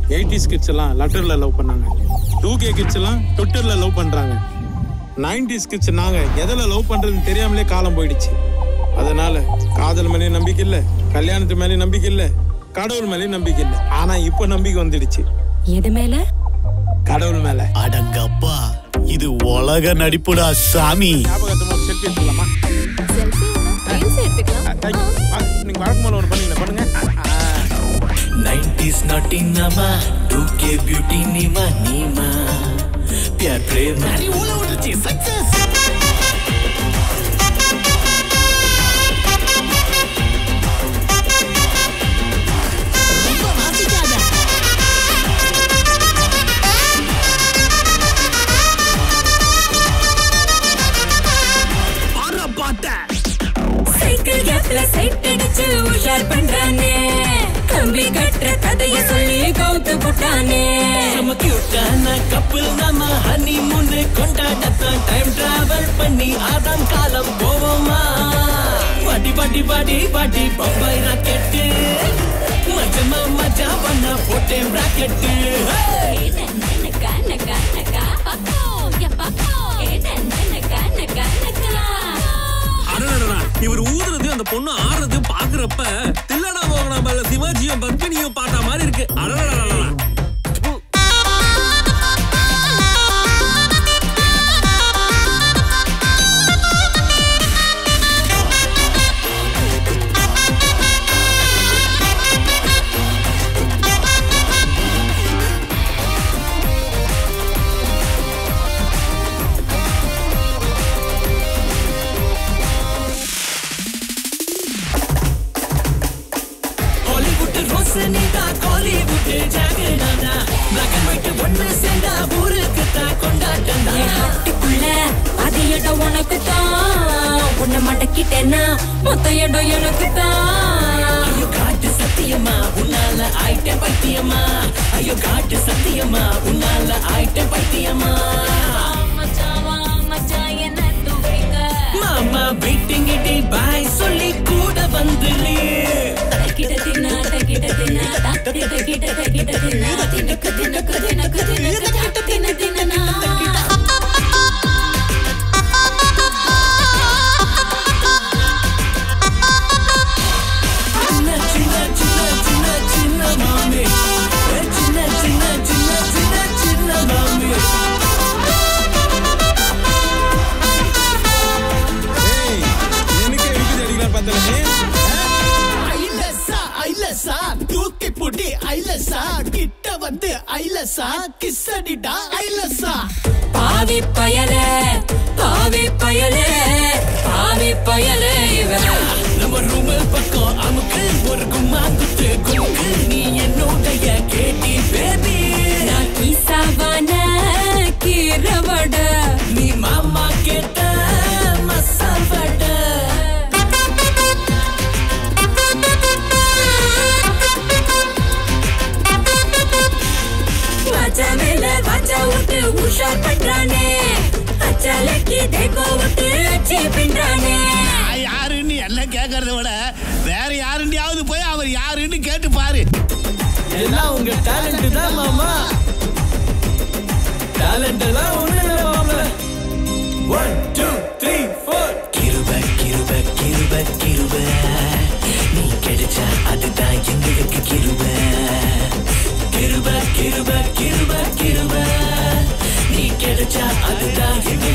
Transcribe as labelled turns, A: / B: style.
A: Eighties kids எல்லாம் லெட்டர்ல love பண்ணாங்க டூ கே கிட்ஸ் எல்லாம் ட்விட்டர்ல லவ் பண்றாங்க நைன்டிஸ் கிட்ஸ் நாங்க எதில் லவ் பண்றதுன்னு தெரியாமலே காலம் போயிடுச்சு அதனால காதல் மேலேயும் நம்பிக்கை இல்லை கல்யாணத்து மேலேயும் நம்பிக்கை இல்லை கடவுள் மேலேயும் நம்பிக்கை இல்லை ஆனா இப்போ நம்பிக்கை வந்துடுச்சு
B: எது மேல
A: கடவுள் மேல
C: அடங்கப்பா இது உலக நடிப்புடா சாமி
A: ஞாபகத்தமா ஒரு செல்ஃபி எடுத்துக்கலாமா நீங்க வழக்கம் போல ஒன்று பண்ணீங்களா பண்ணுங்க
D: नाइन्टीज नटी नमा टू के ब्यूटी नीमा नीमा प्यार प्रेम नारी ओला उठची सक्सेस
B: சைக்கிள் கேப்ல சைட் அடிச்சு உஷார் பண்றானே கம்பி கட்டுற கதைய சொல்லி கவுத்து போட்டானே
D: நம்ம கியூட்டான கப்பல் நம்ம ஹனிமூன் கொண்டாடத்தான் டைம் டிராவல் பண்ணி ஆதாம் காலம் போவோமா பாட்டி பாட்டி பாட்டி பாட்டி பம்பாய் ராக்கெட்டு மஜமா மஜா பண்ண போட்டேன் ராக்கெட்டு
E: அடடடடா, இவர் ஊதுறது அந்த பொண்ணு ஆடுறது பாக்குறப்ப தில்லடா மோகனாம்பல்ல சிவாஜியும் பத்மினியும் பார்த்த மாதிரி இருக்கு அடடடடடா.
D: ஹாலிவுட் ரோசனி தான் காலிவுட் ஜாகனானா பிளாக் அண்ட் ஒயிட் ஒண்ணு சேர்ந்தா ஊருக்கு தான் கொண்டாட்டம்
B: என் ஹாட்டுக்குள்ள அது இடம் உனக்கு தான் உன்னை மடக்கிட்டேன்னா மொத்த இடம் எனக்கு தான்
D: ஐயோ காட்டு சத்தியமா உன்னால ஆயிட்ட பைத்தியமா ஐயோ காட்டு சத்தியமா உன்னால ஆயிட்ட பைத்தியமா
B: மச்சாவா மச்சான் என்ன துவைக்க
D: மாமா வெயிட்டிங் இடி பாய் சொல்லி கூட வந்துரு
B: தக்கிட்ட தின்னா தக்கிட்ட தின்னா தக்கிட்ட தக்கிட்ட தக்கிட்ட தின்னா தினக்கு தினக்கு தினக்கு தினக்கு தக்கிட்ட தின தின்னா
D: சின்ன சின்ன சின்ன சின்ன சின்ன மாமி ஏ, சின்ன சின்ன சின்ன சின்ன சின்ன மாமி
A: ஏய் எனக்கு இருக்குது அடிக்கலாம் பார்த்தல
C: ஐலசா ஐலசா தூக்கி புடி ஐலசா கிட்ட வந்து ஐலசா கிஸ்ஸடிடா ஐலசா
B: பாவி பயலே பாவி பயலே பாவி பயலே இவன்
D: நம்ம ரூம் பக்கம் அமுக்கு ஒரு கும்மா குத்து குமுக்கு நீ என்னுடைய கேட்டி பேபி
B: நான் கீசாவான கீரவட
D: நீ மாமா கேட்ட மசால் வடை
B: வாச்சா மேல வாச்சா விட்டு உஷார் பண்றானே அச்சாலக்கி தேக்கோ விட்டு அச்சி பின்றானே
C: யாருன்னு என்ன கேட்கறத விட வேற யாருண்டியாவது போய் அவர் யாருன்னு கேட்டு பாரு
D: எல்லாம் உங்க டேலண்ட் தான் மாமா டேலண்ட் எல்லாம் ஒண்ணு இல்ல மாமா ஒன் டூ த்ரீ ஃபோர் கிருப கிருப கிருப கிருப நீ கிடைச்சா அதுதான் எங்களுக்கு கிருப கிருப கிருப கிருப கிருப நீ கிடைச்சா அதுதான் எங்களுக்கு